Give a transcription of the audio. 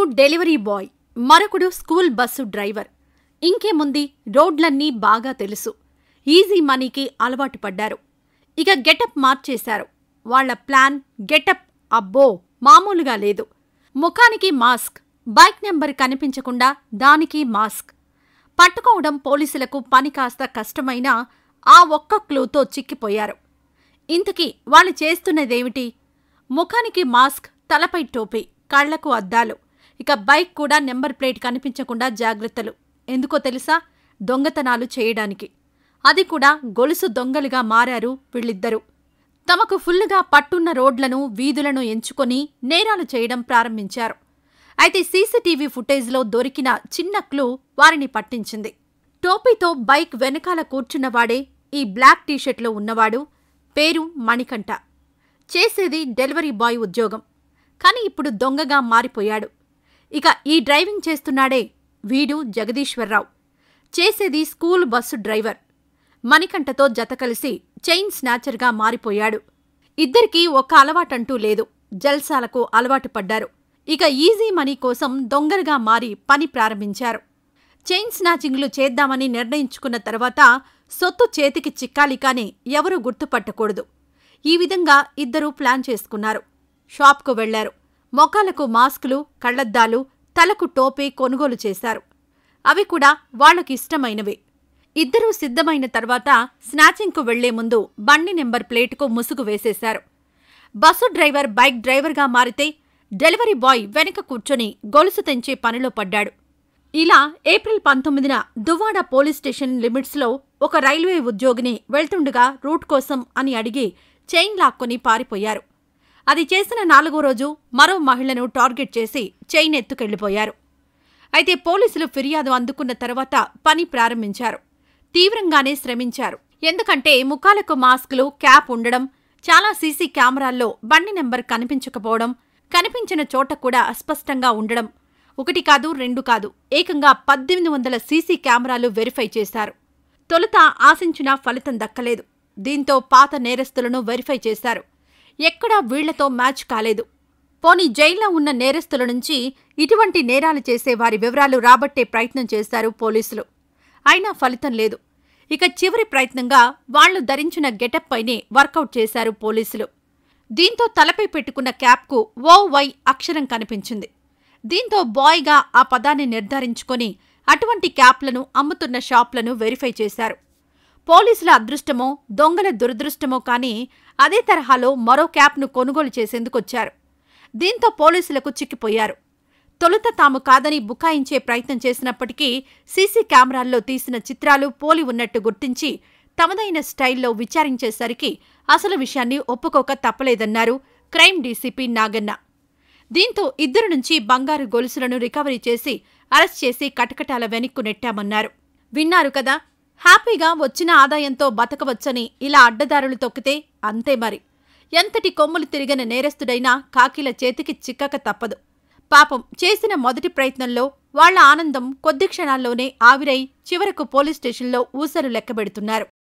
delivery boy మరొకడు school bus driver ఇంకేముంది రోడ్లన్నీ బాగా తెలుసు ఈజీ మనీకి అలవాటు పడ్డారు ఇక గెటప్ మార్చేశారు వాళ్ళ ప్లాన్ గెటప్ అబ్బో మామూలుగా లేదు ముఖానికి మాస్క్ బైక్ నెంబర్ కనిపించకుండా దానికి మాస్క్ పట్టుకోవడం పోలీసులకు పని కాస్త కష్టమైనా ఆ ఒక్క క్లూతో చిక్కిపోయారు ఇంతకీ వాళ్ళు చేస్తున్నదేమిటి ముఖానికి మాస్క్ తలపై టోపీ కళ్లకు అద్దాలు ఇక బైక్ కూడా నెంబర్ ప్లేట్ కనిపించకుండా జాగ్రత్తలు ఎందుకో తెలుసా దొంగతనాలు చేయడానికి అది కూడా గొలుసు దొంగలుగా మారారు వీళ్ళిద్దరూ తమకు ఫుల్లుగా పట్టున్న రోడ్లను వీధులను ఎంచుకొని నేరాలు చేయడం ప్రారంభించారు అయితే సీసీటీవీ ఫుటేజ్లో దొరికిన చిన్న క్లూ వారిని పట్టించింది టోపీతో బైక్ వెనకాల కూర్చున్నవాడే ఈ బ్లాక్ టీషర్ట్లో ఉన్నవాడు పేరు మణికంఠ చేసేది డెలివరీ బాయ్ ఉద్యోగం కానీ ఇప్పుడు దొంగగా మారిపోయాడు ఇక ఈ డ్రైవింగ్ చేస్తున్నాడే వీడు జగదీశ్వరరావు చేసేది స్కూల్ బస్సు డ్రైవర్ మణికంఠతో జత కలిసి చైన్ స్నాచర్గా మారిపోయాడు ఇద్దరికీ ఒక అలవాటంటూ లేదు జల్సాలకు అలవాటు పడ్డారు ఇక ఈజీ మనీ కోసం దొంగలుగా మారి పని ప్రారంభించారు చైన్ స్నాచింగ్లు చేద్దామని నిర్ణయించుకున్న తర్వాత సొత్తు చేతికి చిక్కాలి కాని ఎవరూ గుర్తుపట్టకూడదు ఈ విధంగా ఇద్దరూ ప్లాన్ చేసుకున్నారు షాప్కు వెళ్లారు మొఖాలకు మాస్కులు కళ్లద్దాలు తలకు టోపీ కొనుగోలు చేశారు అవి కూడా వాళ్లకు ఇష్టమైనవే ఇద్దరూ సిద్ధమైన తర్వాత స్నాచింగ్కు వెళ్లే ముందు బండి నెంబర్ ప్లేటుకు ముసుగు వేసేశారు బస్సు డ్రైవర్ బైక్ డ్రైవర్గా మారితే డెలివరీ బాయ్ వెనక కూర్చొని గొలుసు తెంచే పనిలో పడ్డాడు ఇలా ఏప్రిల్ పంతొమ్మిదిన దువ్వాడ పోలీస్ స్టేషన్ లిమిట్స్లో ఒక రైల్వే ఉద్యోగిని వెళ్తుండగా రూట్ కోసం అని అడిగి చైన్ లాక్కొని పారిపోయారు అది చేసిన నాలుగో రోజు మరో మహిళను టార్గెట్ చేసి చైన్ ఎత్తుకెళ్లిపోయారు అయితే పోలీసులు ఫిర్యాదు అందుకున్న తర్వాత పని ప్రారంభించారు తీవ్రంగానే శ్రమించారు ఎందుకంటే ముఖాలకు మాస్కులు క్యాప్ ఉండడం చాలా సీసీ కెమెరాల్లో బండి నెంబర్ కనిపించకపోవడం కనిపించిన చోట కూడా అస్పష్టంగా ఉండడం ఒకటి కాదు రెండు కాదు ఏకంగా పద్దెనిమిది వందల సీసీ కెమెరాలు వెరిఫై చేశారు తొలుత ఆశించిన ఫలితం దక్కలేదు దీంతో పాత నేరస్తులను వెరిఫై చేశారు ఎక్కడా వీళ్లతో మ్యాచ్ కాలేదు పోనీ జైల్లో ఉన్న నేరస్తుల నుంచి ఇటువంటి నేరాలు చేసే వారి వివరాలు రాబట్టే ప్రయత్నం చేశారు పోలీసులు అయినా ఫలితం లేదు ఇక చివరి ప్రయత్నంగా వాళ్లు ధరించిన గెటప్ పైనే వర్కౌట్ చేశారు పోలీసులు దీంతో తలపై పెట్టుకున్న క్యాప్కు ఓ వై అక్షరం కనిపించింది దీంతో బాయ్గా ఆ పదాన్ని నిర్ధారించుకొని అటువంటి క్యాప్లను అమ్ముతున్న షాప్లను వెరిఫై చేశారు పోలీసుల అదృష్టమో దొంగల దురదృష్టమో కానీ అదే తరహాలో మరో క్యాప్ను కొనుగోలు చేసేందుకొచ్చారు దీంతో పోలీసులకు చిక్కిపోయారు తొలుత తాము కాదని బుకాయించే ప్రయత్నం చేసినప్పటికీ సీసీ కెమెరాల్లో తీసిన చిత్రాలు పోలి ఉన్నట్టు గుర్తించి తమదైన స్టైల్లో విచారించేసరికి అసలు విషయాన్ని ఒప్పుకోక తప్పలేదన్నారు క్రైమ్ డీసీపీ నాగన్న దీంతో ఇద్దరు నుంచి బంగారు గొలుసులను రికవరీ చేసి అరెస్ట్ చేసి కటకటాల వెనక్కు నెట్టామన్నారు విన్నారు కదా హ్యాపీగా వచ్చిన ఆదాయంతో బతకవచ్చని ఇలా అడ్డదారులు తొక్కితే అంతే మరి ఎంతటి కొమ్ములు తిరిగిన నేరస్తుడైనా కాకిల చేతికి చిక్కక తప్పదు పాపం చేసిన మొదటి ప్రయత్నంలో వాళ్ల ఆనందం కొద్ది క్షణాల్లోనే ఆవిరై చివరకు పోలీస్ స్టేషన్లో ఊసరు లెక్కబెడుతున్నారు